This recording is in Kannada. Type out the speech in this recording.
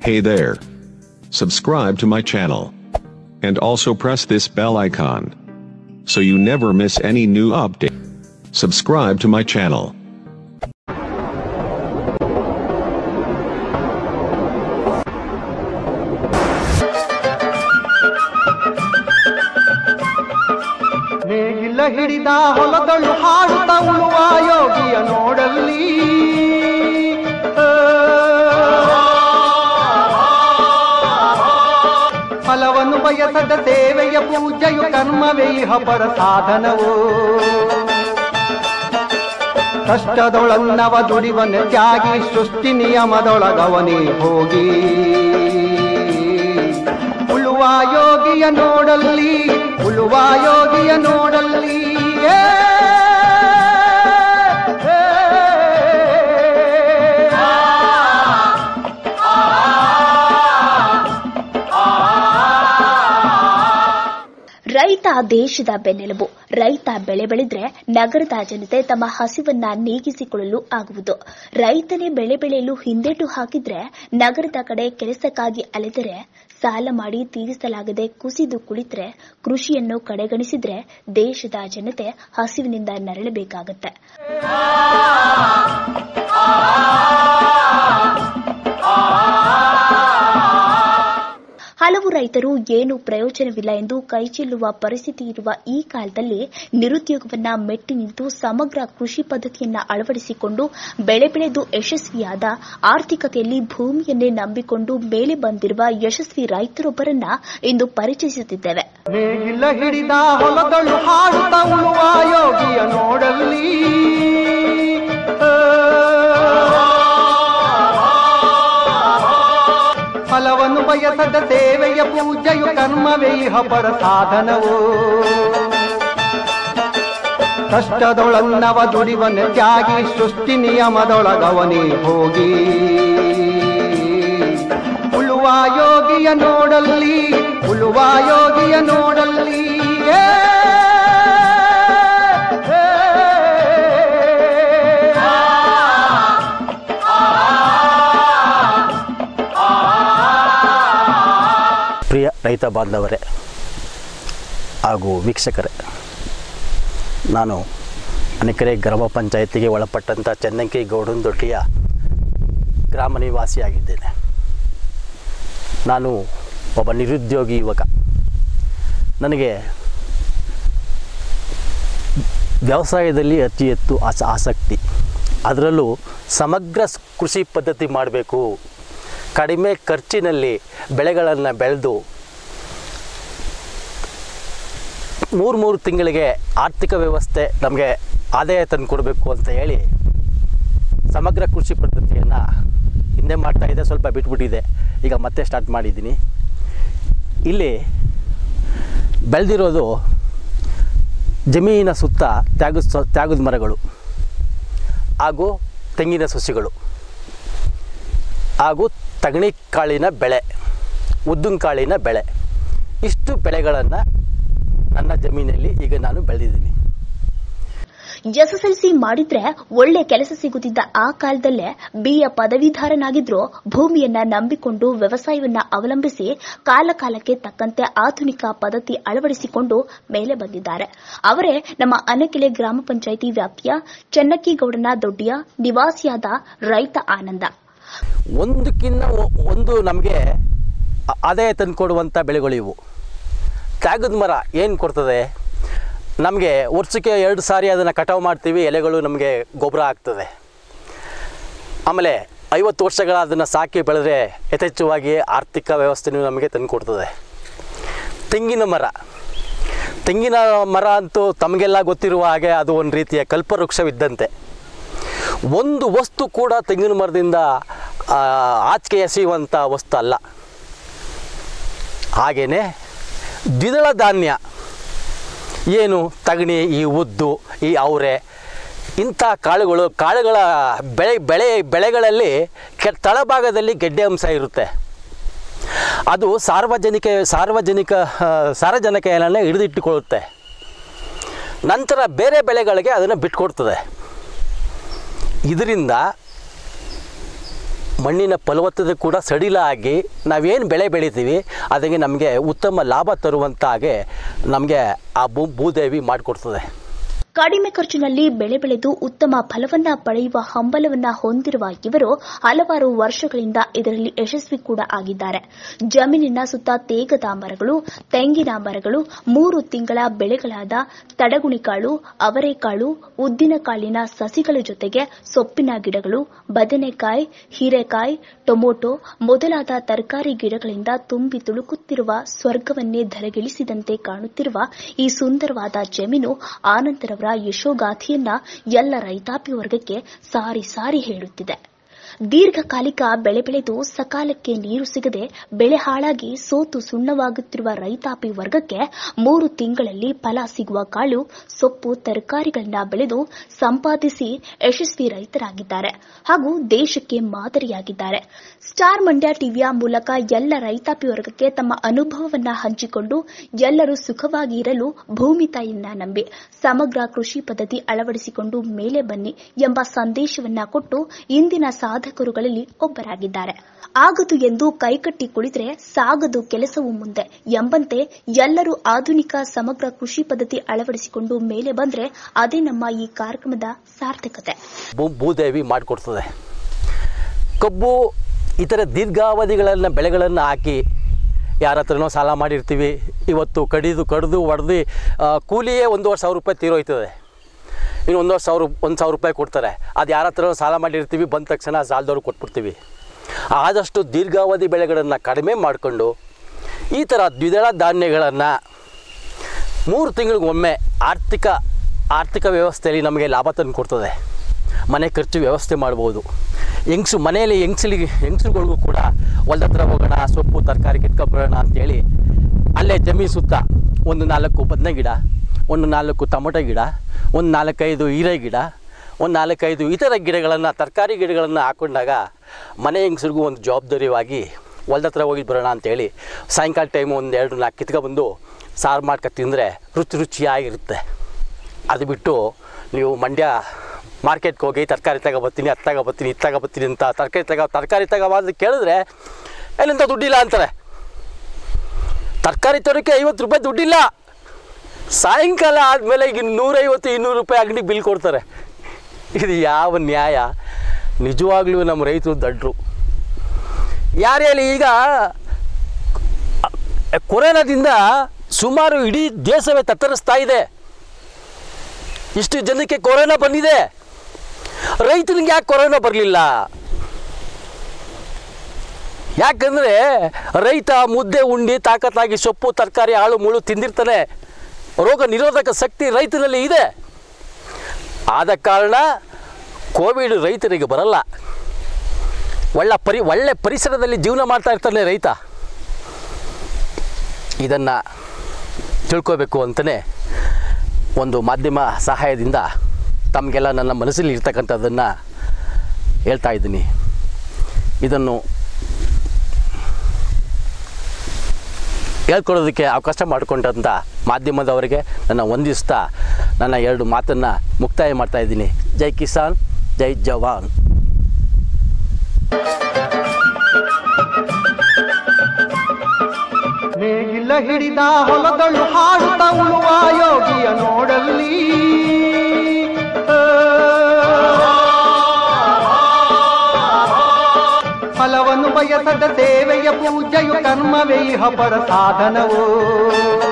Hey there. Subscribe to my channel. And also press this bell icon. So you never miss any new update. Subscribe to my channel. ನೇಗಿಲ ಹಿಡಿದ ಹೊಲದಳು ಹಾಡುತ್ತ ಉಳುವ ಯೋಗಿಯ ನೋಡಲ್ಲಿ ಆ. ಫಲವನ್ನು ಬಯಸದ ಸೇವೆಯ ಪೂಜೆಯು ಕರ್ಮವೇ ಇಹ ಪರ ಸಾಧನವು ಕಷ್ಟದೊಳನ್ನವ ದುಡಿವನ ತ್ಯಾಗಿ ಸೃಷ್ಟಿ ನಿಯಮದೊಳಗವನೇ ಹೋಗಿ ಉಳುವ ಯೋಗಿಯ ನೋಡಲ್ಲಿ ಉಳುವ ಯೋಗಿಯ ನೋಡಲ್ಲಿ ಏ, ಏ, ರೈತ ದೇಶದ ಬೆನ್ನೆಲುಬು ರೈತ ಬೆಳೆ ಬೆಳೆದ್ರೆ ನಗರದ ಜನತೆ ತಮ್ಮ ಹಸಿವನ್ನ ನೀಗಿಸಿಕೊಳ್ಳಲು ಆಗುವುದು ರೈತನೇ ಬೆಳೆ ಬೆಳೆಯಲು ಹಿಂದೇಟು ಹಾಕಿದ್ರೆ ನಗರದ ಕಡೆ ಕೆಲಸಕ್ಕಾಗಿ ಅಲೆದರೆ ಸಾಲ ಮಾಡಿ ತೀರಿಸಲಾಗದೆ ಕುಸಿದು ಕುಳಿತರೆ ಕೃಷಿಯನ್ನು ಕಡೆಗಣಿಸಿದ್ರೆ ದೇಶದ ಜನತೆ ಹಸಿವಿನಿಂದ ನರಳಬೇಕಾಗತ್ತೆ ಹಲವು ರೈತರು ಏನು ಪ್ರಯೋಜನವಿಲ್ಲ ಎಂದು ಕೈಚೆಲ್ಲುವ ಪರಿಸ್ಥಿತಿ ಇರುವ ಈ ಕಾಲದಲ್ಲಿ ನಿರುದ್ಯೋಗವನ್ನ ಮೆಟ್ಟಿ ನಿಂತು ಸಮಗ್ರ ಕೃಷಿ ಪದ್ಧತಿಯನ್ನ ಅಳವಡಿಸಿಕೊಂಡು ಬೆಳೆ ಬೆಳೆದು ಯಶಸ್ವಿಯಾದ ಆರ್ಥಿಕತೆಯಲ್ಲಿ ಭೂಮಿಯನ್ನೇ ನಂಬಿಕೊಂಡು ಮೇಲೆ ಬಂದಿರುವ ಯಶಸ್ವಿ ರೈತರೊಬ್ಬರನ್ನ ಇಂದು ಪರಿಚಯಿಸುತ್ತಿದ್ದೇವೆ ನೇಗಿಲ ಹಿಡಿದ ಹೊಲದಳು ಹಾಡುತ್ತ ಉಳುವ ಯೋಗಿಯ ನೋಡಲ್ಲಿ ಆ. ಫಲವನ್ನು ಬಯಸದ ಸೇವೆಯ ಪೂಜೆಯು ಕರ್ಮವೇ ಇಹ ಪರ ಸಾಧನವು ಕಷ್ಟದೊಳನ್ನವ ದುಡಿವನ ತ್ಯಾಗಿ ಸೃಷ್ಟಿ ನಿಯಮದೊಳಗವನೇ ಹೋಗಿ ಉಳುವ ಯೋಗಿಯ ನೋಡಲ್ಲಿ ಉಳುವ ಯೋಗಿಯ ನೋಡಲ್ಲಿ ಏ, ಏ, ಪ್ರಿಯ ರೈತ ಬಾಂಧವರೇ ಹಾಗೂ ವೀಕ್ಷಕರೇ ನಾನು ಅನೇಕರೆ ಗ್ರಾಮ ಪಂಚಾಯತಿಗೆ ಒಳಪಟ್ಟಂಥ ಚೆನ್ನಂಕಿ ಗೌಡನದೊಡ್ಡಿಯ ಗ್ರಾಮ ನಿವಾಸಿಯಾಗಿದ್ದೇನೆ ನಾನು ಒಬ್ಬ ನಿರುದ್ಯೋಗಿ ಯುವಕ ನನಗೆ ವ್ಯವಸಾಯದಲ್ಲಿ ಅತಿ ಹೆಚ್ಚು ಆಸ ಆಸಕ್ತಿ ಅದರಲ್ಲೂ ಸಮಗ್ರ ಸ್- ಕೃಷಿ ಪದ್ಧತಿ ಮಾಡಬೇಕು ಕಡಿಮೆ ಖರ್ಚಿನಲ್ಲಿ ಬೆಳೆಗಳನ್ನು ಬೆಳೆದು ಮೂರು ಮೂರು ತಿಂಗಳಿಗೆ ಆರ್ಥಿಕ ವ್ಯವಸ್ಥೆ ನಮಗೆ ಆದಾಯ ತಂದು ಕೊಡಬೇಕು ಅಂತ ಹೇಳಿ ಸಮಗ್ರ ಕೃಷಿ ಪದ್ಧತಿಯನ್ನು ಹಿಂದೆ ಮಾಡ್ತಾ ಇದ್ದೆ ಸ್ವಲ್ಪ ಬಿಟ್ಬಿಟ್ಟಿದೆ ಈಗ ಮತ್ತೆ ಸ್ಟಾರ್ಟ್ ಮಾಡಿದ್ದೀನಿ ಇಲ್ಲಿ ಬೆಳೆದಿರೋದು ಜಮೀನಿನ ಸುತ್ತ ತ್ಯಾಗದ ಸ- ತ್ಯಾಗದ ಮರಗಳು ಹಾಗೂ ತೆಂಗಿನ ಸಸಿಗಳು ಹಾಗೂ ತಗಣಿ ಕಾಳಿನ ಬೆಳೆ ಉದ್ದಿನ ಕಾಳಿನ ಬೆಳೆ ಇಷ್ಟು ಬೆಳೆಗಳನ್ನು ನನ್ನ ಜಮೀನಲ್ಲಿ ಈಗ ನಾನು ಬೆಳೆದಿದ್ದೀನಿ ಎಸ್ಎಸ್ಎಲ್ಸಿ ಮಾಡಿದ್ರೆ ಒಳ್ಳೆ ಕೆಲಸ ಸಿಗುತ್ತಿದ್ದ ಆ ಕಾಲದಲ್ಲೇ ಬಿಎ ಪದವೀಧರನಾಗಿದ್ರು ಭೂಮಿಯನ್ನ ನಂಬಿಕೊಂಡು ವ್ಯವಸಾಯವನ್ನ ಅವಲಂಬಿಸಿ ಕಾಲ ಕಾಲಕ್ಕೆ ತಕ್ಕಂತೆ ಆಧುನಿಕ ಪದ್ಧತಿ ಅಳವಡಿಸಿಕೊಂಡು ಮೇಲೆ ಬಂದಿದ್ದಾರೆ ಅವರೇ ನಮ್ಮ ಅನಕೆಲೆ ಗ್ರಾಮ ಪಂಚಾಯಿತಿ ವ್ಯಾಪ್ತಿಯ ಚೆನ್ನಕ್ಕಿಗೌಡನ ದೊಡ್ಡಿಯ ನಿವಾಸಿಯಾದ ರೈತ ಆನಂದ ಒಂದಕ್ಕಿಂತ ಒ- ಒಂದು ನಮಗೆ ಆ- ಆದಾಯ ತಂದು ಕೊಡುವಂಥ ಬೆಳೆಗಳು ಇವು ತ್ಯಾಗದ ಮರ ಏನು ಕೊಡ್ತದೆ ನಮಗೆ ವರ್ಷಕ್ಕೆ ಎರಡು ಸಾರಿ ಅದನ್ನು ಕಟಾವು ಮಾಡ್ತೀವಿ ಎಲೆಗಳು ನಮಗೆ ಗೊಬ್ಬರ ಆಗ್ತದೆ ಆಮೇಲೆ ಐವತ್ತು ವರ್ಷಗಳ ಅದನ್ನು ಸಾಕಿ ಬೆಳೆದ್ರೆ ಯಥೇಚ್ಛವಾಗಿ ಆರ್ಥಿಕ ವ್ಯವಸ್ಥೆನೂ ನಮಗೆ ತಂದು ಕೊಡ್ತದೆ ತೆಂಗಿನ ಮರ ತೆಂಗಿನ ಮರ ಅಂತೂ ತಮಗೆಲ್ಲ ಗೊತ್ತಿರುವ ಹಾಗೆ ಅದು ಒಂದು ರೀತಿಯ ಕಲ್ಪವೃಕ್ಷವಿದ್ದಂತೆ ಒಂದು ವಸ್ತು ಕೂಡ ತೆಂಗಿನ ಮರದಿಂದ ಆ, ಆಚೆಗೆ ಎಸೆಯುವಂಥ ವಸ್ತು ಅಲ್ಲ ಹಾಗೆಯೇ ದ್ವಿದಳ ಧಾನ್ಯ ಏನು ತಗಣಿ ಈ ಉದ್ದು ಈ ಅವರೆ ಇಂಥ ಕಾಳುಗಳು ಕಾಳುಗಳ ಬೆಳೆ ಬೆಳೆ ಬೆಳೆಗಳಲ್ಲಿ ಕೆ ತಳಭಾಗದಲ್ಲಿ ಗೆಡ್ಡೆ ಅಂಶ ಇರುತ್ತೆ ಅದು ಸಾರ್ವಜನಿಕ ಸಾರ್ವಜನಿಕ ಆ, ಸಾರಜನಕವನ್ನು ಹಿಡಿದಿಟ್ಟುಕೊಳ್ಳುತ್ತೆ ನಂತರ ಬೇರೆ ಬೆಳೆಗಳಿಗೆ ಅದನ್ನು ಬಿಟ್ಕೊಡ್ತದೆ ಇದರಿಂದ ಮಣ್ಣಿನ ಫಲವತ್ತತೆ ಕೂಡ ಸಡಿಲ ಆಗಿ ನಾವೇನು ಬೆಳೆ ಬೆಳಿತೀವಿ ಅದಕ್ಕೆ ನಮಗೆ ಉತ್ತಮ ಲಾಭ ತರುವಂತ ಹಾಗೆ ನಮಗೆ ಆ ಭೂ ಭೂದೇವಿ ಮಾಡಿಕೊಡ್ತದೆ ಕಡಿಮೆ ಖರ್ಚಿನಲ್ಲಿ ಬೆಳೆ ಬೆಳೆದು ಉತ್ತಮ ಫಲವನ್ನ ಪಡೆಯುವ ಹಂಬಲವನ್ನ ಹೊಂದಿರುವ ಇವರು ಹಲವಾರು ವರ್ಷಗಳಿಂದ ಇದರಲ್ಲಿ ಯಶಸ್ವಿ ಕೂಡ ಆಗಿದ್ದಾರೆ ಜಮೀನಿನ ಸುತ್ತ ತೇಗದ ಮರಗಳು ತೆಂಗಿನ ಮರಗಳು ಮೂರು ತಿಂಗಳ ಬೆಳೆಗಳಾದ ತಡಗುಣಿಕಾಳು ಅವರೆಕಾಳು ಉದ್ದಿನಕಾಳಿನ ಸಸಿಗಳ ಜೊತೆಗೆ ಸೊಪ್ಪಿನ ಗಿಡಗಳು ಬದನೆಕಾಯಿ ಹೀರೆಕಾಯಿ ಟೊಮೊಟೊ ಮೊದಲಾದ ತರಕಾರಿ ಗಿಡಗಳಿಂದ ತುಂಬಿ ತುಳುಕುತ್ತಿರುವ ಸ್ವರ್ಗವನ್ನೇ ಧರೆಗಿಳಿಸಿದಂತೆ ಕಾಣುತ್ತಿರುವ ಈ ಸುಂದರವಾದ ಜಮೀನು ಆನಂದರವರ ಯಶೋಗಾಥೆಯನ್ನ ಎಲ್ಲ ರೈತಾಪಿ ವರ್ಗಕ್ಕೆ ಸಾರಿ ಸಾರಿ ಹೇಳುತ್ತಿದೆ ದೀರ್ಘಕಾಲಿಕ ಬೆಳೆ ಬೆಳೆದು ಸಕಾಲಕ್ಕೆ ನೀರು ಸಿಗದೆ ಬೆಳೆ ಹಾಳಾಗಿ ಸೋತು ಸುಣ್ಣವಾಗುತ್ತಿರುವ ರೈತಾಪಿ ವರ್ಗಕ್ಕೆ ಮೂರು ತಿಂಗಳಲ್ಲಿ ಫಲ ಸಿಗುವ ಕಾಳು ಸೊಪ್ಪು ತರಕಾರಿಗಳನ್ನ ಬೆಳೆದು ಸಂಪಾದಿಸಿ ಯಶಸ್ವಿ ರೈತರಾಗಿದ್ದಾರೆ ಹಾಗೂ ದೇಶಕ್ಕೆ ಮಾದರಿಯಾಗಿದ್ದಾರೆ ಸ್ಟಾರ್ ಮಂಡ್ಯ ಟಿವಿಯ ಮೂಲಕ ಎಲ್ಲ ರೈತಾಪಿ ವರ್ಗಕ್ಕೆ ತಮ್ಮ ಅನುಭವವನ್ನ ಹಂಚಿಕೊಂಡು ಎಲ್ಲರೂ ಸುಖವಾಗಿ ಇರಲು ಭೂಮಿ ತಾಯಿಯನ್ನ ನಂಬಿ ಸಮಗ್ರ ಕೃಷಿ ಪದ್ಧತಿ ಅಳವಡಿಸಿಕೊಂಡು ಮೇಲೆ ಬನ್ನಿ ಎಂಬ ಸಂದೇಶವನ್ನ ಕೊಟ್ಟು ಇಂದಿನ ಸಾಧಕರುಗಳಲ್ಲಿ ಒಬ್ಬರಾಗಿದ್ದಾರೆ ಆಗದು ಎಂದು ಕೈಕಟ್ಟಿ ಕುಳಿತರೆ ಸಾಗದು ಕೆಲಸವು ಮುಂದೆ ಎಂಬಂತೆ ಎಲ್ಲರೂ ಆಧುನಿಕ ಸಮಗ್ರ ಕೃಷಿ ಪದ್ಧತಿ ಅಳವಡಿಸಿಕೊಂಡು ಮೇಲೆ ಬಂದ್ರೆ ಅದೇ ನಮ್ಮ ಈ ಕಾರ್ಯಕ್ರಮದ ಸಾರ್ಥಕತೆ ಭೂ ಭೂದೇವಿ ಮಾಡಿಕೊಡ್ತದೆ ಕಬ್ಬು ಇತರ ದೀರ್ಘಾವಧಿಗಳನ್ನು ಬೆಳೆಗಳನ್ನು ಹಾಕಿ ಯಾರ ಹತ್ರನೋ ಸಾಲ ಮಾಡಿರ್ತೀವಿ ಇವತ್ತು ಕಡಿದು ಕಡಿದು ಹೊಡೆದು ಕೂಲಿಯೇ ಒಂದೂವರೆ ಸಾವಿರ ರೂಪಾಯಿ ತೀರೋಯ್ತದೆ ಇನ್ನು ಒಂದೂವರೆ ಸಾವಿರ ಒಂದು ಸಾವಿರ ರೂಪಾಯಿ ಕೊಡ್ತಾರೆ ಅದು ಯಾರ ಹತ್ರನೋ ಸಾಲ ಮಾಡಿರ್ತೀವಿ ಬಂದ ತಕ್ಷಣ ಸಾಲದವ್ರು ಕೊಟ್ಬಿಡ್ತೀವಿ ಆದಷ್ಟು ದೀರ್ಘಾವಧಿ ಬೆಳೆಗಳನ್ನು ಕಡಿಮೆ ಮಾಡಿಕೊಂಡು ಈ ಥರ ದ್ವಿದಳ ಧಾನ್ಯಗಳನ್ನು ಮೂರು ತಿಂಗಳಿಗೊಮ್ಮೆ ಆರ್ಥಿಕ ಆರ್ಥಿಕ ವ್ಯವಸ್ಥೆಯಲ್ಲಿ ನಮಗೆ ಲಾಭ ತಂದು ಕೊಡ್ತದೆ ಮನೆ ಖರ್ಚು ವ್ಯವಸ್ಥೆ ಮಾಡ್ಬೋದು ಹೆಂಗ್ಸು ಮನೆಯಲ್ಲಿ ಹೆಂಗ್ಸಲಿಗೆ ಹೆಂಗ್ಸ್ರುಗಳಿಗೂ ಕೂಡ ಹೊಲ್ದ ಹತ್ರ ಹೋಗೋಣ ಸೊಪ್ಪು ತರಕಾರಿ ಕಿತ್ಕೊಂಬರೋಣ ಅಂತೇಳಿ ಅಲ್ಲೇ ಜಮೀನು ಸುತ್ತ ಒಂದು ನಾಲ್ಕು ಬದನೆ ಗಿಡ ಒಂದು ನಾಲ್ಕು ಟೊಮೊಟೊ ಗಿಡ ಒಂದು ನಾಲ್ಕೈದು ಹೀರೆ ಗಿಡ ಒಂದು ನಾಲ್ಕೈದು ಇತರ ಗಿಡಗಳನ್ನು ತರಕಾರಿ ಗಿಡಗಳನ್ನು ಹಾಕೊಂಡಾಗ ಮನೆ ಹೆಂಗಸ್ರಿಗೂ ಒಂದು ಜವಾಬ್ದಾರಿಯಾಗಿ ಹೊಲ್ದ ಹತ್ರ ಹೋಗಿ ಬರೋಣ ಅಂತೇಳಿ ಸಾಯಂಕಾಲ ಟೈಮು ಒಂದು ಎರಡು ನಾಲ್ಕು ಕಿತ್ಕೊಬಂದು ಸಾರು ಮಾಡ್ಕೊ ತಿಂದರೆ ರುಚಿ ರುಚಿಯಾಗಿರುತ್ತೆ ಅದು ಬಿಟ್ಟು ನೀವು ಮಂಡ್ಯ ಮಾರ್ಕೆಟ್ಗೆ ಹೋಗಿ ತರಕಾರಿ ತಗೊಬರ್ತೀನಿ ಅದು ತಗೊಬರ್ತೀನಿ ಇದು ತಗೊಬರ್ತೀನಿ ಅಂತ ತರಕಾರಿ ತಗೋ ತರಕಾರಿ ತಗೋಬ ಅಂತ ಕೇಳಿದ್ರೆ ಎಲ್ಲಿಂದ ದುಡ್ಡಿಲ್ಲ ಅಂತಾರೆ ತರಕಾರಿ ತರೋಕ್ಕೆ ಐವತ್ತು ರೂಪಾಯಿ ದುಡ್ಡಿಲ್ಲ ಸಾಯಂಕಾಲ ಆದಮೇಲೆ ಈಗ ನೂರೈವತ್ತು ಇನ್ನೂರು ರೂಪಾಯಿ ಅಂಗಡಿ ಬಿಲ್ ಕೊಡ್ತಾರೆ ಇದು ಯಾವ ನ್ಯಾಯ ನಿಜವಾಗ್ಲೂ ನಮ್ಮ ರೈತರು ದಡ್ರು ಯಾರೇ ಹೇಳಿ ಈಗ ಕೊರೋನಾದಿಂದ ಸುಮಾರು ಇಡೀ ದೇಶವೇ ತತ್ತರಿಸ್ತಾ ಇದೆ ಇಷ್ಟು ಜನಕ್ಕೆ ಕೊರೋನಾ ಬಂದಿದೆ ರೈತನಿಗೆ ಯಾಕೆ ಕೊರೋನಾ ಬರಲಿಲ್ಲ ಯಾಕಂದರೆ ರೈತ ಮುದ್ದೆ ಉಂಡಿ ತಾಕತ್ತಾಗಿ ಸೊಪ್ಪು ತರಕಾರಿ ಆಳು ಮುಳು ತಿಂದಿರ್ತಾನೆ ರೋಗ ನಿರೋಧಕ ಶಕ್ತಿ ರೈತನಲ್ಲಿ ಇದೆ ಆದ ಕಾರಣ ಕೋವಿಡ್ ರೈತರಿಗೆ ಬರಲ್ಲ ಒಳ್ಳೆ ಪರಿ ಒಳ್ಳೆ ಪರಿಸರದಲ್ಲಿ ಜೀವನ ಮಾಡ್ತಾ ಇರ್ತಾನೆ ರೈತ ಇದನ್ನು ತಿಳ್ಕೋಬೇಕು ಅಂತಲೇ ಒಂದು ಮಾಧ್ಯಮ ಸಹಾಯದಿಂದ ತಮಗೆಲ್ಲ ನನ್ನ ಮನಸ್ಸಲ್ಲಿ ಇರ್ತಕ್ಕಂಥದ್ದನ್ನು ಹೇಳ್ತಾ ಇದ್ದೀನಿ ಇದನ್ನು ಹೇಳ್ಕೊಡೋದಕ್ಕೆ ಅವಕಾಶ ಮಾಡಿಕೊಂಡಂಥ ಮಾಧ್ಯಮದವರಿಗೆ ನನ್ನ ವಂದಿಸ್ತಾ ನನ್ನ ಎರಡು ಮಾತನ್ನು ಮುಕ್ತಾಯ ಮಾಡ್ತಾ ಇದ್ದೀನಿ ಜೈ ಕಿಸಾನ್ ಜೈ ಜವಾನ್ ನೇಗಿಲ ಹಿಡಿದ ಹೊಲದಳು ಹಾಡುತ್ತ ಉಳುವ ಯೋಗಿಯ ನೋಡಲ್ಲಿ ಆ. ಫಲವನ್ನು ಬಯಸದ ಸೇವೆಯ ಪೂಜೆಯು ಕರ್ಮವೇ ಇಹ ಪರ ಸಾಧನವು